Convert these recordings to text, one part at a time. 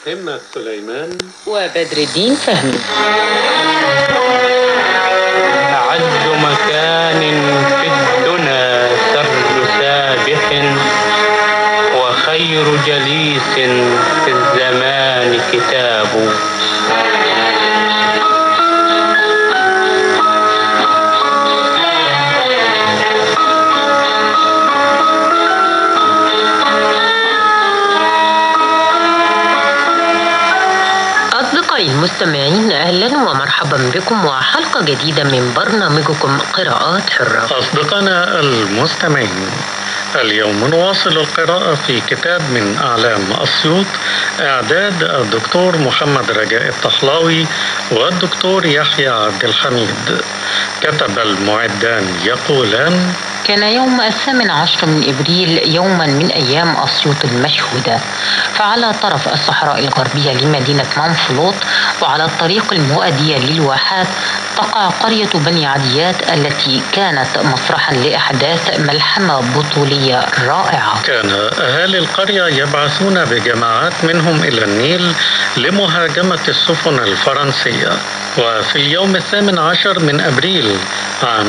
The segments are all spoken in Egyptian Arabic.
همة سليمان وبدر الدين فهمي أعز مكان في الدنا سر سابح وخير جليس في الزمان كتاب أصدقائي المستمعين أهلا ومرحبا بكم وحلقة جديدة من برنامجكم قراءات حرة أصدقائنا المستمعين اليوم نواصل القراءة في كتاب من أعلام أسيوط إعداد الدكتور محمد رجاء الطحلاوي والدكتور يحيى عبد الحميد كتب المعدان يقولان كان يوم الثامن عشر من إبريل يوما من أيام أسيوط المشهودة فعلى طرف الصحراء الغربية لمدينة منفلوط وعلى الطريق المؤدية للواحات تقع قرية بني عديات التي كانت مسرحا لأحداث ملحمة بطولية رائعة كان أهالي القرية يبعثون بجماعات منهم إلى النيل لمهاجمة السفن الفرنسية وفي اليوم الثامن عشر من أبريل عام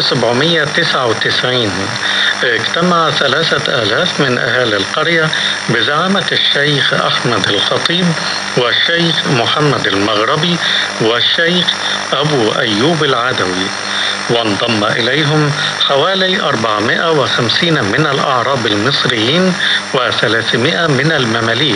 1799 اجتمع ثلاثة آلاف من أهالي القرية بزعامة الشيخ أحمد الخطيب والشيخ محمد المغربي والشيخ أبو أيوب العدوي وانضم إليهم حوالي 450 من الأعراب المصريين و300 من المماليك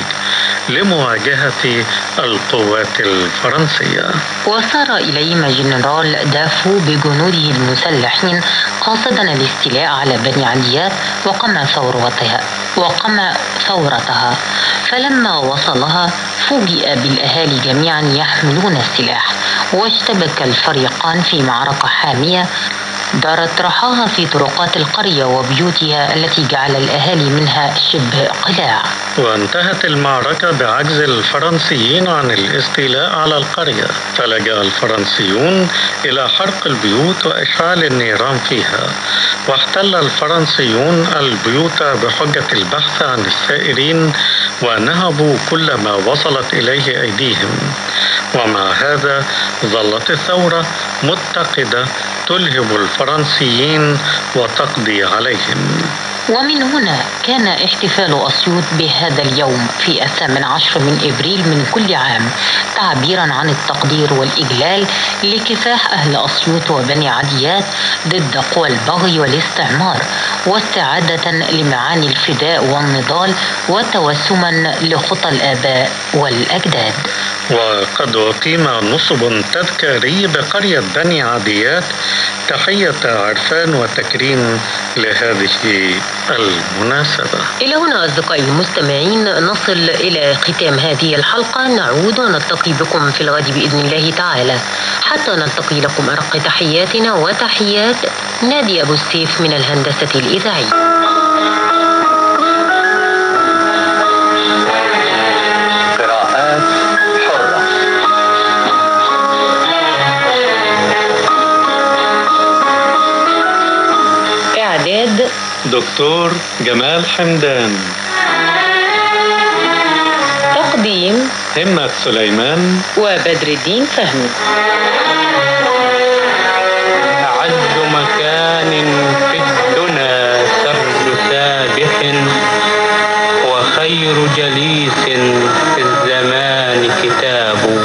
لمواجهة القوات الفرنسية وسار إليهم جنرال دافو بجنوده المسلحين قاصدا الاستيلاء على بني عديات وقمع ثورتها وقمع ثورتها فلما وصلها فوجئ بالأهالي جميعا يحملون السلاح واشتبك الفريقان في معركة حامية دارت رحاها في طرقات القرية وبيوتها التي جعل الأهالي منها شبه قلاع وانتهت المعركة بعجز الفرنسيين عن الاستيلاء على القرية فلجأ الفرنسيون إلى حرق البيوت وإشعال النيران فيها واحتل الفرنسيون البيوت بحجة البحث عن السائرين ونهبوا كل ما وصلت إليه أيديهم ومع هذا ظلت الثورة متقدة تلهب الفرنسيين وتقضي عليهم ومن هنا كان احتفال أسيوط بهذا اليوم في الثامن عشر من إبريل من كل عام تعبيرا عن التقدير والإجلال لكفاح أهل أسيوط وبني عديات ضد قوى البغي والاستعمار واستعادة لمعاني الفداء والنضال وتوسما لخطى الآباء والأجداد وقد أقيم نصب تذكاري بقرية بني عديات تحية عرفان وتكريم لهذه المناسبة إلى هنا أصدقائي المستمعين نصل إلى ختام هذه الحلقة نعود ونلتقي بكم في الغد بإذن الله تعالى حتى نلتقي لكم أرق تحياتنا وتحيات نادي أبو السيف من الهندسة الإذاعية قراءات حرة إعداد دكتور جمال حمدان تقديم همة سليمان وبدر الدين فهمي أعز مكان في الدنا سر سابح وخير جليس في الزمان كتاب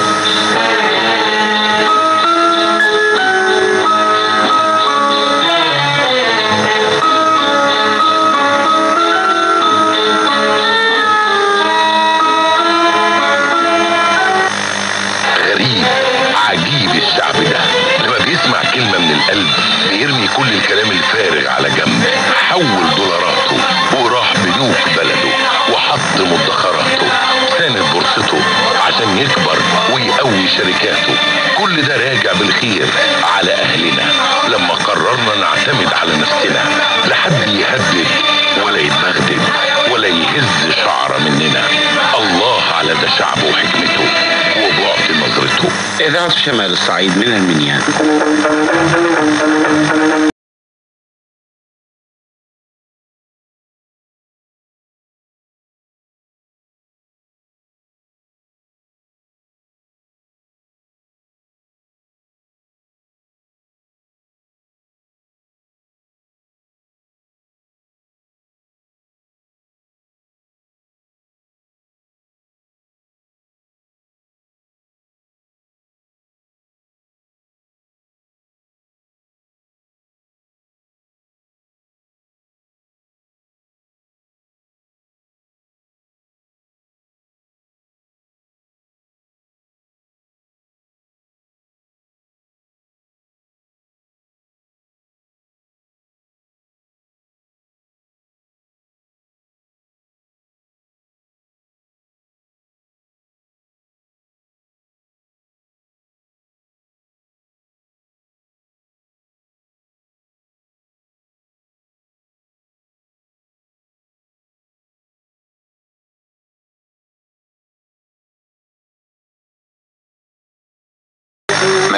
غريب عجيب الشعب ده لما بيسمع كلمة من القلب بيرمي كل الكلام الفارغ على جنب حول دولاراته وراح بنوك بلده وحط مدخراته ساند بورصته عشان يكبر ويقوي شركاته كل ده راجع بالخير على اهلنا لما قررنا نعتمد على نفسنا لحد يهدد ولا يتبغدد ولا يهز شعره مننا الله على ده شعبه وحكمته وبعد نظرته إذاعة شمال الصعيد من المنيا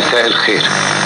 مساء الخير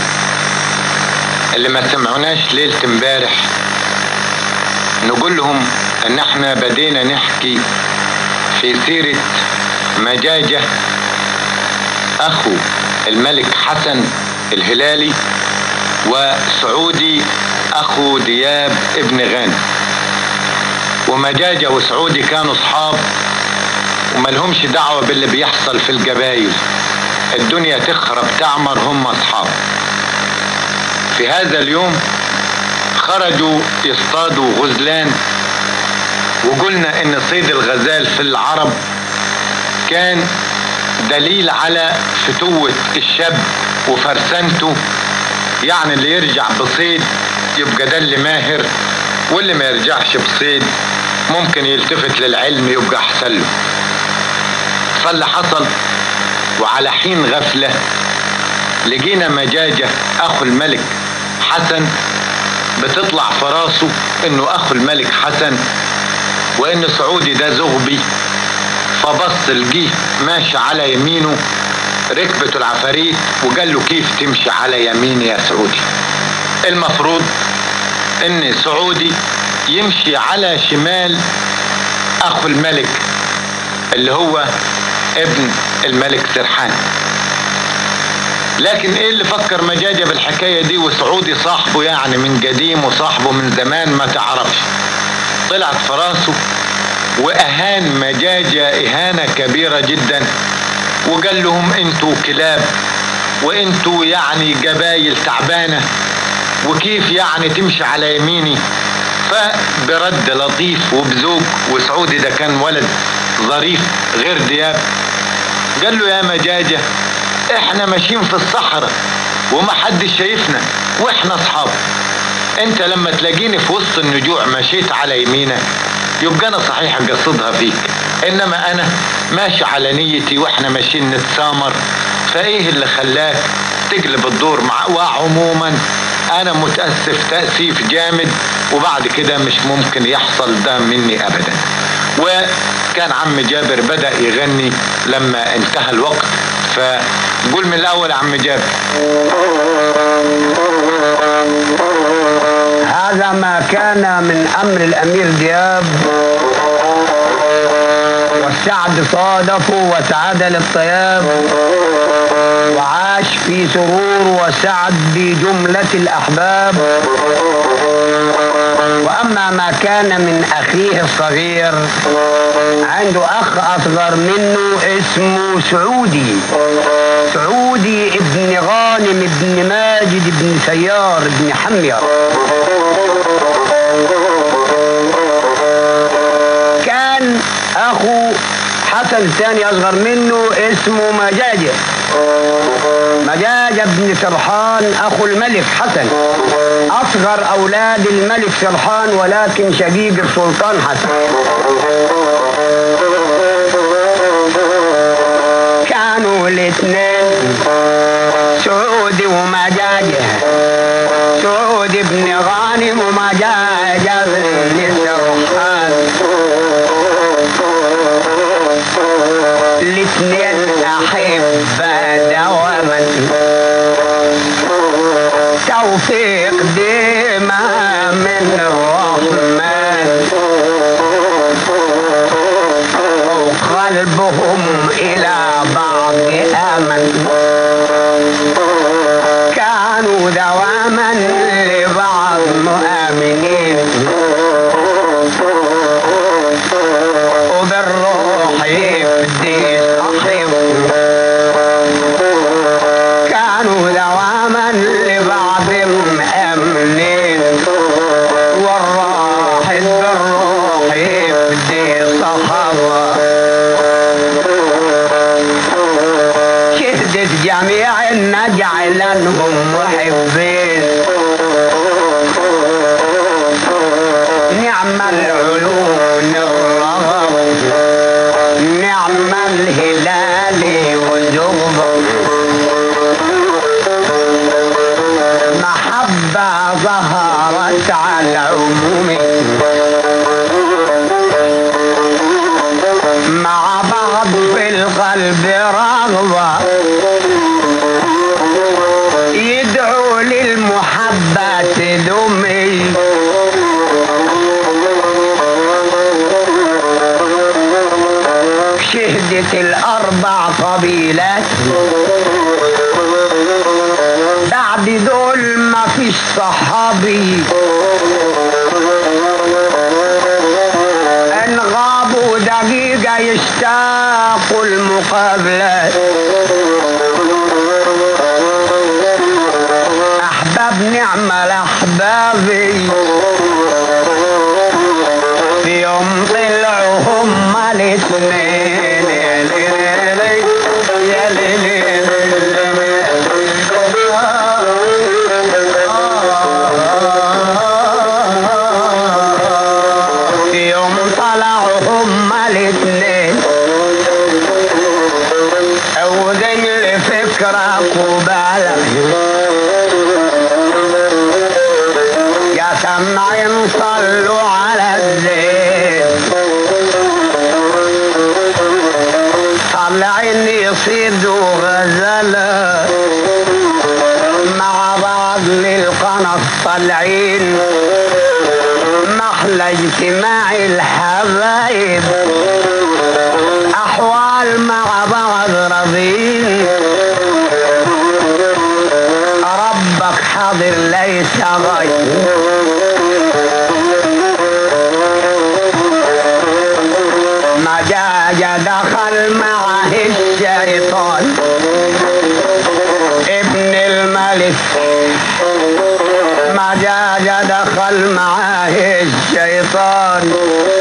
اللي ما سمعوناش ليلة امبارح نقول لهم ان احنا بدينا نحكي في سيرة مجاجة اخو الملك حسن الهلالي وسعودي اخو دياب ابن غانم ومجاجة وسعودي كانوا اصحاب وملهمش دعوة باللي بيحصل في الجبايل الدنيا تخرب تعمر هم اصحاب في هذا اليوم خرجوا يصطادوا غزلان وقلنا ان صيد الغزال في العرب كان دليل على فتوة الشاب وفرسنته يعني اللي يرجع بصيد يبقى ده اللي ماهر واللي ما يرجعش بصيد ممكن يلتفت للعلم يبقى احسن له فاللي حصل وعلى حين غفلة لقينا مجاجة اخو الملك حسن بتطلع في راسه انه اخو الملك حسن وان سعودي ده زغبي فبص لقيه ماشي على يمينه ركبته العفاريت وقال له كيف تمشي على يميني يا سعودي المفروض ان سعودي يمشي على شمال اخو الملك اللي هو ابن الملك سرحان لكن ايه اللي فكر مجاجة بالحكاية دي وسعودي صاحبه يعني من قديم وصاحبه من زمان ما تعرفش طلعت في راسه واهان مجاجة اهانة كبيرة جدا وقال لهم انتوا كلاب وانتوا يعني جبايل تعبانة وكيف يعني تمشي على يميني فبرد لطيف وبذوق وسعودي ده كان ولد ظريف غير دياب قال له يا مجاجة احنا ماشيين في الصحراء ومحدش شايفنا واحنا اصحاب انت لما تلاقيني في وسط النجوع مشيت على يمينك يبقى انا صحيح قصدها فيك انما انا ماشي على نيتي واحنا ماشيين نتسامر فايه اللي خلاك تقلب الدور مع وعموما انا متاسف تاسيف جامد وبعد كده مش ممكن يحصل ده مني ابدا وكان عم جابر بدا يغني لما انتهى الوقت فقول من الاول يا عم جابر هذا ما كان من امر الامير دياب والسعد صادفوا وسعد للطياب وعاش في سرور وسعد بجملة الأحباب وأما ما كان من أخيه الصغير عنده أخ أصغر منه اسمه سعودي سعودي ابن غانم ابن ماجد ابن سيار ابن حمير كان أخو حسن الثاني أصغر منه اسمه مجاجة مجاجة بن سرحان أخو الملك حسن أصغر أولاد الملك سرحان ولكن شقيق السلطان حسن كانوا الاثنين سعودي ومجاجة سعودي بن غانم ومجاجة بن سرحان الاثنين أحبة دواما توفيق ديما من الرحمن وقلبهم إلى بعض آمن كانوا دواما لبعض مؤمنين وبالروح يفدي صاحب كانوا دواما لبعض مؤمنين والراحل بالروح يفدي صحابه شهدت جميع نجعلنهم محبين نعم العيون الرغم نعم الهلال وزغب محبة ظهرت على العموم مع بعض في القلب رغبة عدت الأربع قبيلات بعد دول ما فيش صحابي ان غابوا دقيقة يشتاقوا المقابلات احباب نعمة الاحبابي في يوم طلعوا هما الاثنين يا ليلي يا ليلي في يوم طلعوا هما الاثنين أوزن لفكرك وبالك يا سمعين صلوا على الزين طلعين يصيدوا غزلة مع بعض للقنص طالعين محلى اجتماع الحبايب احوال مع بعض راضين ربك حاضر ليس غير ما جاء دخل معه الشيطان ابن الملك ما جاء دخل معاه الشيطان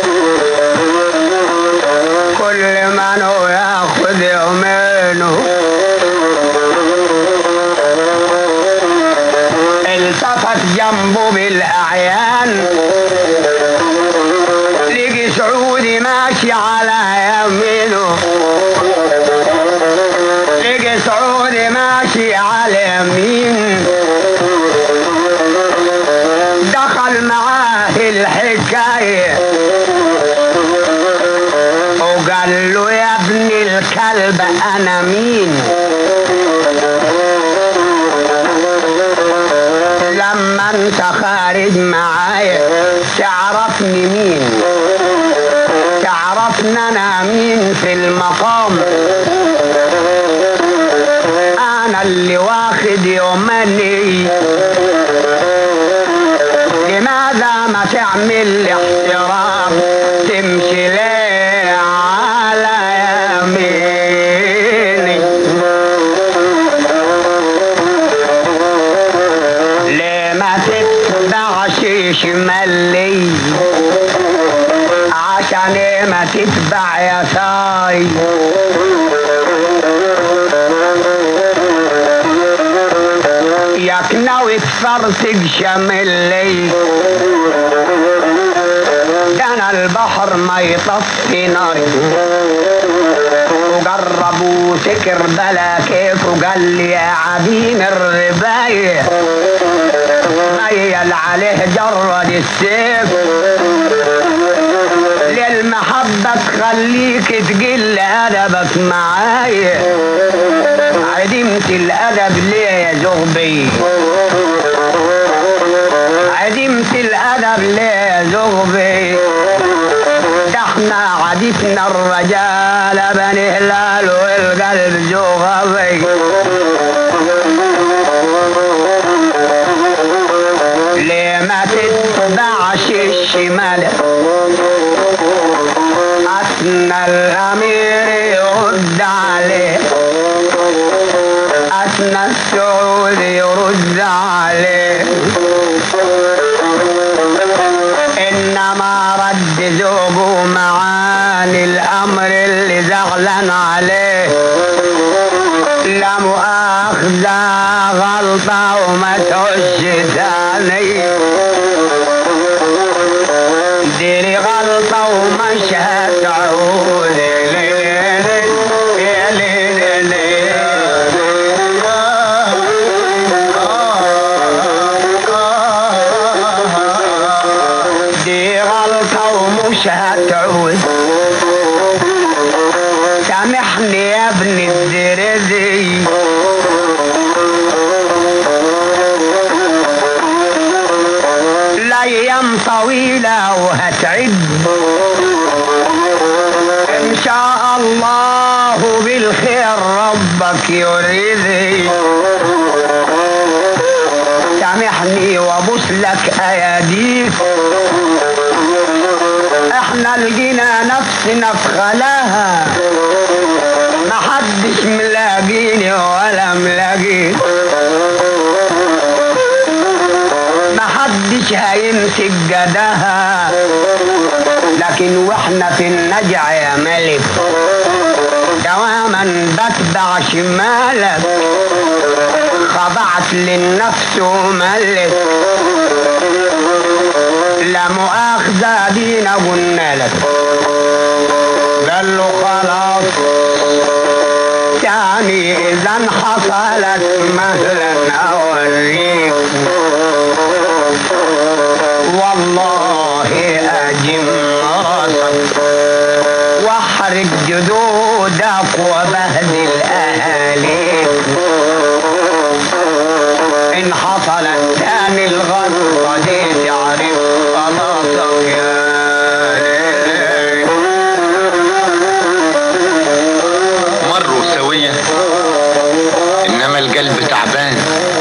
كل من هو ياخذ يومينه التفت جنبه بالاعيان لقي سعودي ماشي على يمينه لقي سعودي ماشي على يمين دخل معاه الحكاية وقال له يا ابن الكلب انا مين لما انت خارج معايا تعرفني مين تعرفني انا مين في المقام انا اللي واخد يومني لماذا ما تعمل لي احترام تمشي ليه على يميني ليه ما تتبعش شمالي عشان إيه ما تتبع يساري ياك ناوي تفرسق شملي ده انا البحر ما يطفي ناري وقرب وسكر بلا كيف وقال لي يا عديم الرباية ميل عليه جرد السيف للمحبة تخليك تقل أدبك معايا عدمت الأدب ليه يا زغبي عدمت الأدب ليه يا زغبي ده احنا عدتنا الرجال بني هلال والقلب زغبي ليه ما تتبعش الشمال أثنى الأمير يرد عليه أثنى السعود يرد عليه إنما رد ذوقه معاني الأمر اللي زغلان عليه لا مؤاخذة غلطة وما تهش تاني ديري غلطة ومش هتعود يا ليل دي غلطة ومش هتعود سامحني يا ابن الدردي الايام طويلة وهتعد ان شاء والله بالخير ربك يريدي سامحني وابوس لك اياديك احنا لقينا نفسنا في خلاها محدش ملاقيني ولا ملاقيك محدش هيمسك جدها لكن واحنا في النجع يا ملك دواما بتبع شمالك خضعت للنفس وملك لا مؤاخذة دينا قلنا لك قال له خلاص تاني اذا حصلت مهلا اوريك والله اجم راسك واحرق جدودك وبهدل اهاليك ان حصلت تاني الغلطه دي تعرف خلاصك يا ليل مروا سوية انما القلب تعبان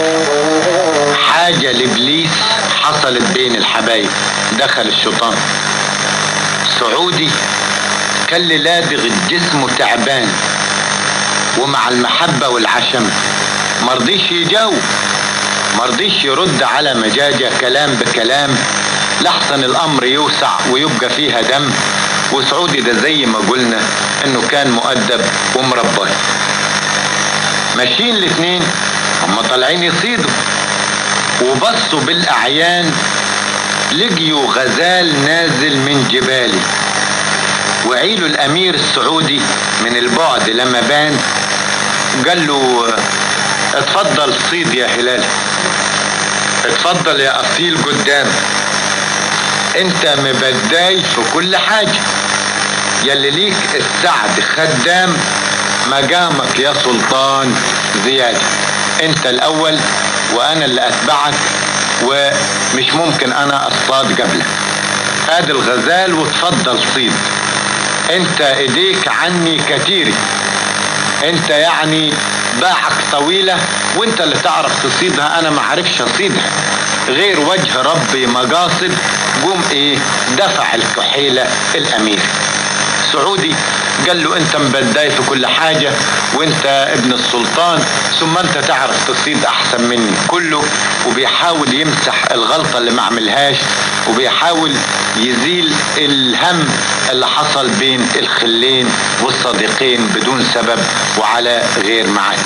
حاجة لابليس حصلت بين الحبايب دخل الشيطان سعودي كان لادغ الجسم تعبان ومع المحبة والعشم مرضيش يجاوب مرضيش يرد على مجاجة كلام بكلام لحسن الامر يوسع ويبقى فيها دم وسعودي ده زي ما قلنا انه كان مؤدب ومربى ماشيين الاتنين هم طالعين يصيدوا وبصوا بالاعيان لقيوا غزال نازل من جبالي وعيلوا الامير السعودي من البعد لما بان قال له اتفضل صيد يا هلال اتفضل يا اصيل قدام انت مبداي في كل حاجة يلي ليك السعد خدام مقامك يا سلطان زيادة انت الاول وانا اللي اتبعك ومش ممكن انا اصطاد قبلك هذا الغزال وتفضل صيد انت ايديك عني كتيري انت يعني باعك طويلة وانت اللي تعرف تصيدها انا ما عرفش اصيدها غير وجه ربي مقاصد قوم ايه دفع الكحيلة الامير سعودي قال له انت مبداي في كل حاجة وانت ابن السلطان ثم انت تعرف تصيد احسن مني كله وبيحاول يمسح الغلطة اللي ما عملهاش وبيحاول يزيل الهم اللي حصل بين الخلين والصديقين بدون سبب وعلى غير معاد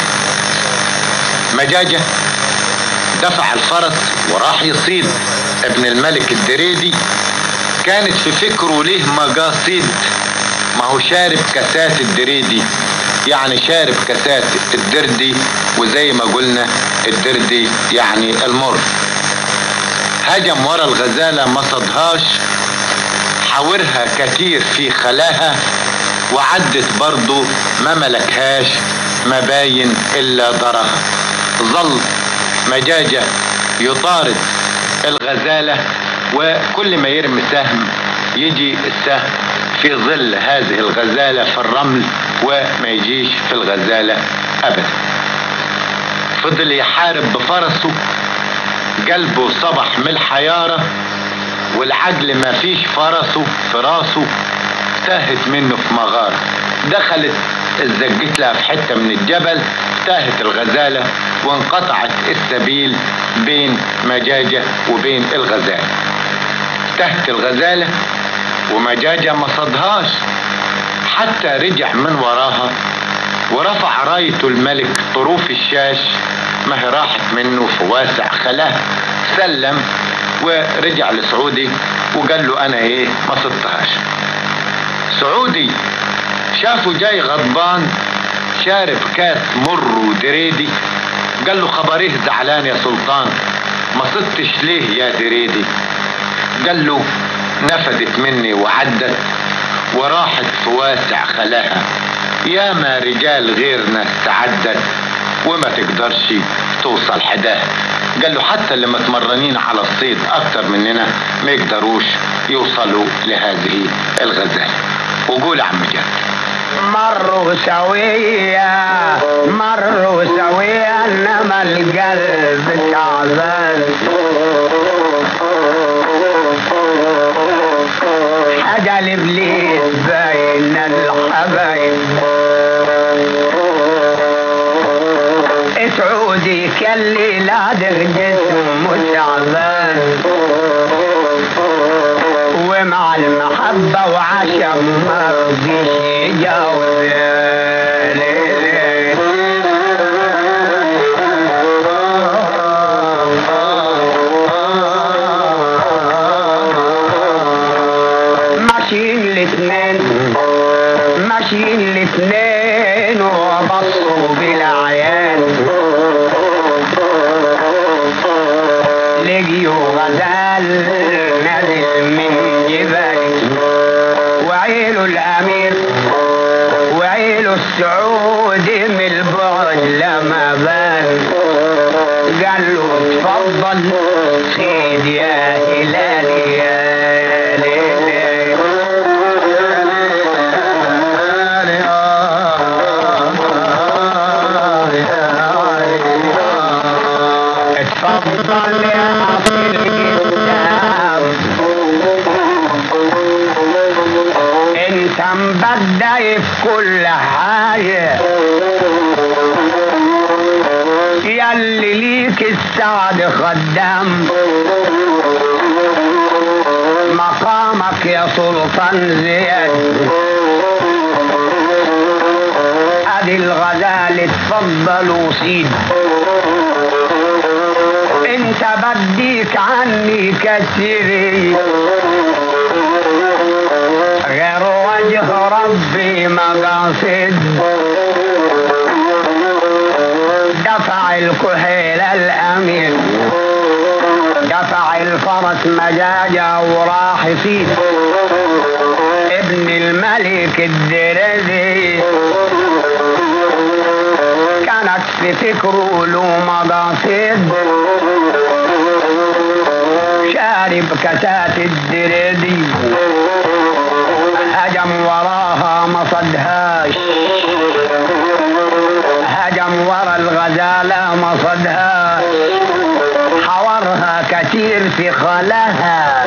مجاجة دفع الفرس وراح يصيد ابن الملك الدريدي كانت في فكره ليه مقاصد ما هو شارب كاسات الدريدي يعني شارب كاسات الدردي وزي ما قلنا الدردي يعني المر هجم ورا الغزالة ما صدهاش حاورها كتير في خلاها وعدت برضه ما ملكهاش مباين الا ضرها ظل مجاجة يطارد الغزالة وكل ما يرمي سهم يجي السهم في ظل هذه الغزالة في الرمل وما يجيش في الغزالة أبدا فضل يحارب بفرسه قلبه صبح من الحيارة والعجل ما فيش فرسه في راسه تاهت منه في مغارة دخلت الزجت لها في حتة من الجبل تاهت الغزالة وانقطعت السبيل بين مجاجة وبين الغزالة تهت الغزالة ومجاجة ما صدهاش حتى رجع من وراها ورفع راية الملك طروف الشاش ما هي راحت منه في واسع خلاه سلم ورجع لسعودي وقال له انا ايه ما صدتهاش سعودي شافه جاي غضبان شارب كاس مر ودريدي قال له خبريه زعلان يا سلطان ما صدتش ليه يا دريدي قال له نفدت مني وعدت وراحت في واسع خلاها يا ما رجال غيرنا استعدت وما تقدرش توصل حداه قال له حتى اللي متمرنين على الصيد اكتر مننا ما يقدروش يوصلوا لهذه الغزالة وقول يا عم جاد مروا سوية مروا سوية انما القلب تعبان حاجة لابليس بين الحبايب سعودي كلي لا جسم تعبان ومع المحبة وعشم ما رضيش يجاوز يا ليلي. ماشيين الاثنين ماشيين الاثنين وبصوا بالعيان لقيوا غزال نازل من جبال وعيله الامير وعيله السعودي من البعد لما بان قال له اتفضل سيد يا هلالي يا ليلي اتفضل يا اصيل الكتاب انت مبدأ في كل حاجة ياللي ليك السعد خدام مقامك يا سلطان زياد ادي الغزال اتفضل وسيد انت بديك عني كثير غير وجه ربي مقاصد دفع الكحيل الامين دفع الفرس مجاجة وراح فيه ابن الملك الدرزي كانت في فكره له مقاصد شارب كتات الدردي هجم وراها ما صدهاش هجم ورا الغزالة ما صدهاش حورها كتير في خلها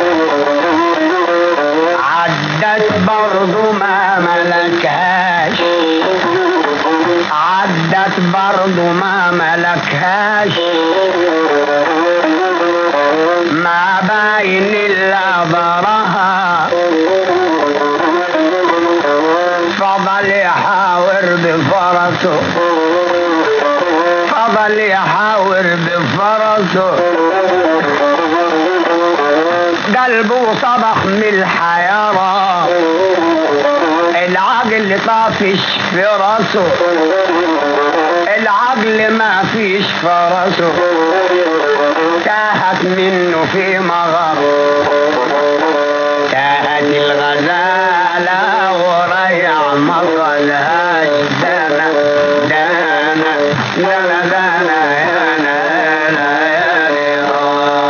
عدت برضو ما ملكهاش عدت برضو ما ملكهاش ما باين الا ضرها فضل يحاور بفرسه فضل يحاور بفرسه قلبه صبح من الحيرة العقل طافش في راسه العقل ما فيش في راسه تاهت منه في مغر تاهت الغزالة وريع ما خلهاش دانا دانا دانا دانا يا نانا يا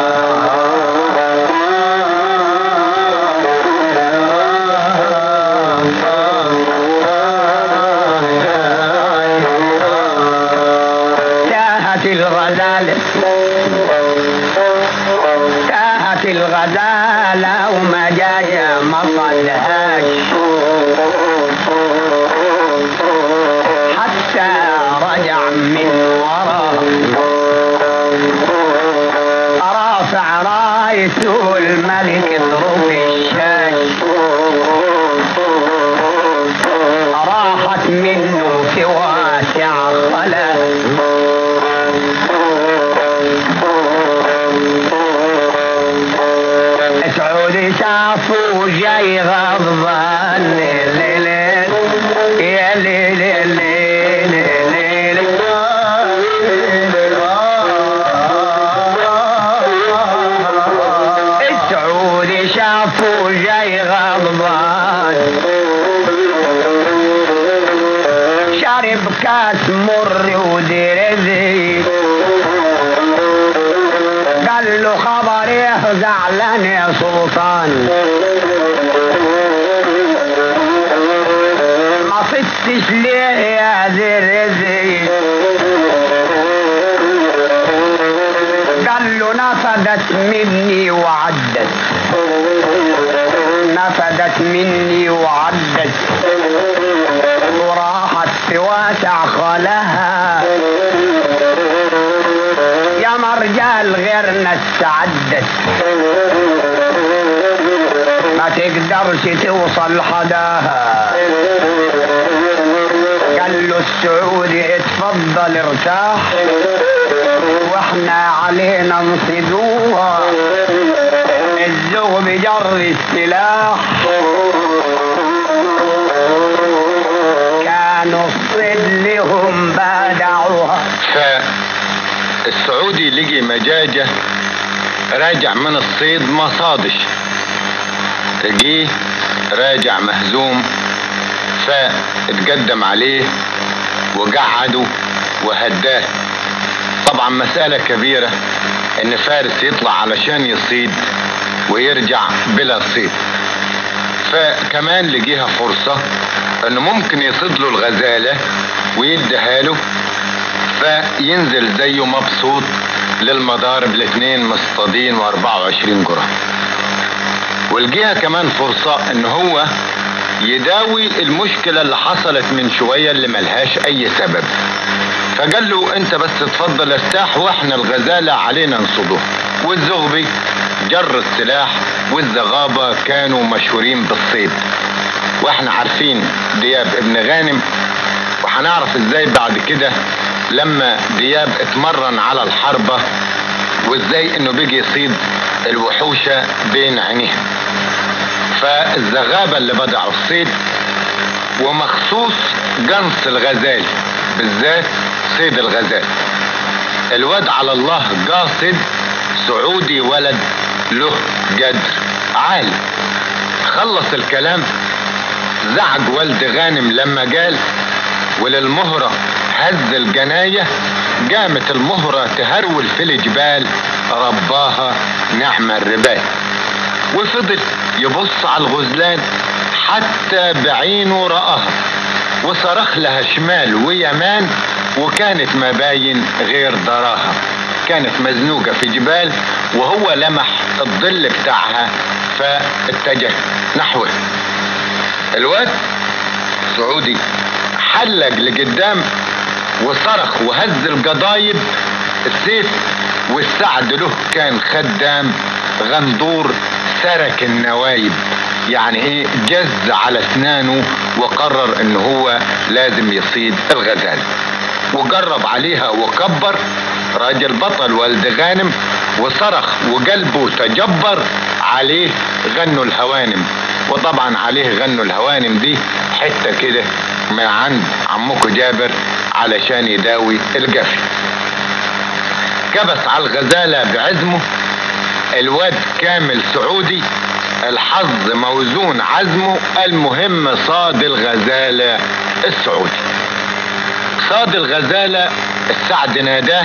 تاهت الغزالة تاهت الغزالة وما جاية ما صلهاش حتى رجع من ورا رافع رايته الملك اضرب الشاش راحت منه في واسع خلا سعودي شافوا جاي غضبان ليل يا ليل ليل ليل السعودي شافوا جاي غضبان شرب كاس مر ودرزي قال له خبر ايه زعلان يا سلطان صدتش ليه يا زرزي قال له نفدت مني وعدت نفدت مني وعدت وراحت في واسع خلها يا مرجال غيرنا استعدت ما تقدرش توصل حداها قال له السعودي اتفضل ارتاح واحنا علينا نصيدوها الزغ بجر السلاح كانوا الصيد لهم بادعوها فالسعودي لقي مجاجة راجع من الصيد ما صادش لقيه راجع مهزوم فاتقدم عليه وقعده وهداه طبعا مسألة كبيرة ان فارس يطلع علشان يصيد ويرجع بلا صيد فكمان لقيها فرصة انه ممكن يصيد له الغزالة ويديها له فينزل زيه مبسوط للمضارب الاثنين مصطادين و24 جرام ولقيها كمان فرصة ان هو يداوي المشكلة اللي حصلت من شوية اللي ملهاش اي سبب فقال له انت بس اتفضل ارتاح واحنا الغزالة علينا نصدوها والزغبي جر السلاح والزغابة كانوا مشهورين بالصيد واحنا عارفين دياب ابن غانم وهنعرف ازاي بعد كده لما دياب اتمرن على الحربة وازاي انه بيجي يصيد الوحوشة بين عينيها فالزغابة اللي بدعوا الصيد ومخصوص جنس الغزال بالذات صيد الغزال الواد على الله قاصد سعودي ولد له جدر عالي خلص الكلام زعج والد غانم لما قال وللمهرة هز الجناية قامت المهرة تهرول في الجبال رباها نعم الربال وفضل يبص على الغزلان حتى بعينه رآها وصرخ لها شمال ويمان وكانت ما باين غير دراها كانت مزنوقة في جبال وهو لمح الظل بتاعها فاتجه نحوه الواد سعودي حلق لقدام وصرخ وهز القضايب السيف والسعد له كان خدام غندور سرك النوايب يعني ايه جز على اسنانه وقرر ان هو لازم يصيد الغزال وجرب عليها وكبر راجل بطل والد غانم وصرخ وقلبه تجبر عليه غنوا الهوانم وطبعا عليه غنوا الهوانم دي حتة كده من عند عمكو جابر علشان يداوي الجفي كبس على الغزالة بعزمه الواد كامل سعودي الحظ موزون عزمه المهم صاد الغزالة السعودي صاد الغزالة السعد ناداه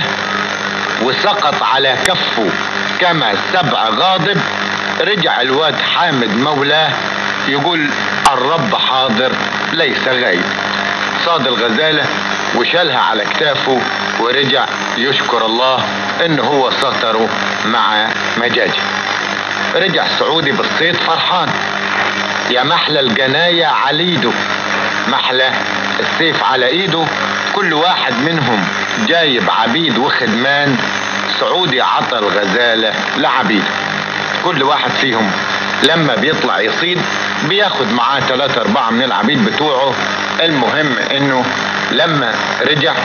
وسقط على كفه كما سبع غاضب رجع الواد حامد مولاه يقول الرب حاضر ليس غايب صاد الغزالة وشالها على كتافه ورجع يشكر الله ان هو ستره مع مجاجه رجع سعودي بالصيد فرحان يا محلى الجناية على ايده محلى السيف على ايده كل واحد منهم جايب عبيد وخدمان سعودي عطى الغزالة لعبيده كل واحد فيهم لما بيطلع يصيد بياخد معاه ثلاثة أربعة من العبيد بتوعه المهم إنه لما رجع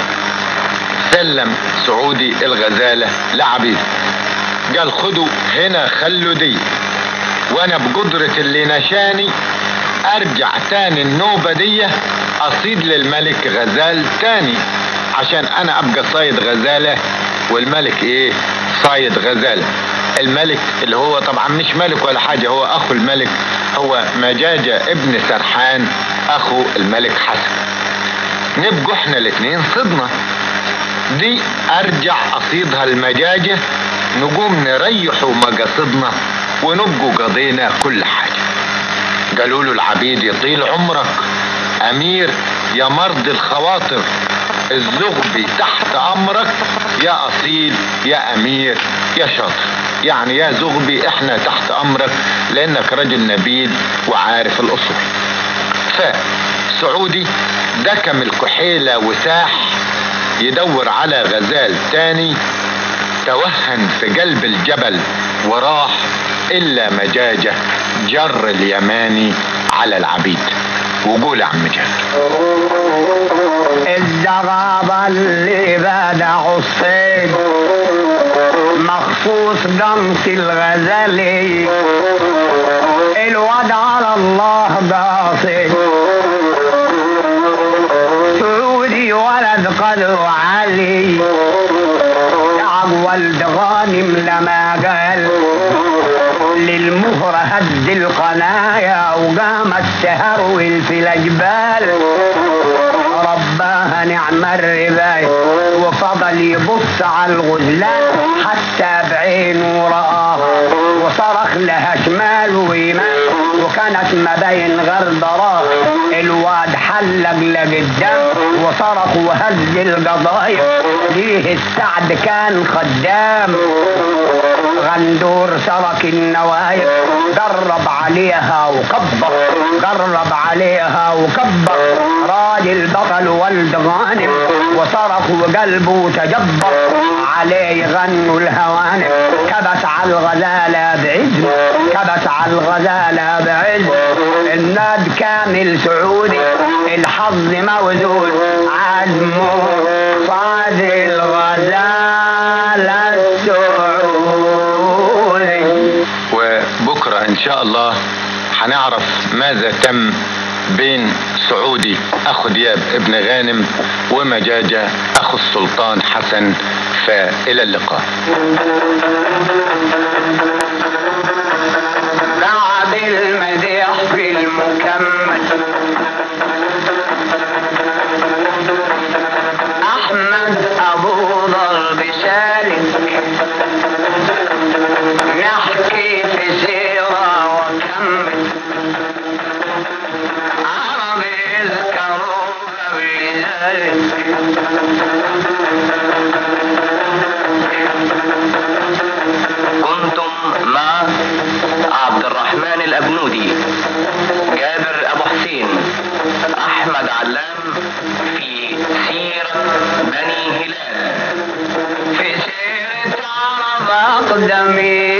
سلم سعودي الغزالة لعبيده قال خدوا هنا خلوا دي وانا بقدرة اللي نشاني ارجع تاني النوبة دي اصيد للملك غزال تاني عشان انا ابقى صايد غزالة والملك ايه صايد غزالة الملك اللي هو طبعا مش ملك ولا حاجة هو اخو الملك هو مجاجة ابن سرحان اخو الملك حسن نبقوا احنا الاتنين صدنا دي ارجع اصيدها المجاجة نقوم نريحوا مقاصدنا ونبقوا قضينا كل حاجة قالوا له العبيد يطيل عمرك امير يا مرض الخواطر الزغبي تحت امرك يا اصيل يا امير يا شاطر يعني يا زغبي احنا تحت امرك لانك رجل نبيل وعارف الاصول فسعودي دكم الكحيلة وساح يدور على غزال تاني توهن في قلب الجبل وراح الا مجاجة جر اليماني على العبيد وقول يا عم جابر الزغابة اللي بدعوا الصيد مخصوص قمص الغزالي الواد على الله قاصد سعودي ولد قدر علي تعب ولد غانم لما قال للمهر هد القنايا وقامت تهرول في الأجبال رباها نعم الرباية وفضل يبص على الغزلان حتى بعينه رآها وصرخ لها شمال ويمين وكانت ما بين غردرات الواد حلق لقدام وصرخ وهز القضايا ليه السعد كان خدام غندور سرك النوايا قرب عليها وكبر قرب عليها وكبر راجل بطل ولد غانم وصرخ وقلبه تجبر عليه غنوا الهوانم كبس على الغزالة بعز كبس على الغزالة بعز الناد كامل سعودي الحظ موزون عزمه صاد الغزالة السعودي وبكرة ان شاء الله هنعرف ماذا تم بين سعودي اخو دياب ابن غانم ومجاجة اخو السلطان حسن فالى اللقاء بعد المديح في المكمل احمد ابو ضرب سالك نحكي في سيرة وكمل عربي يذكروا قبل ذلك كنتم مع عبد الرحمن الأبنودي جابر أبو حسين أحمد علام في سيرة بني هلال في سيرة عرب أقدمي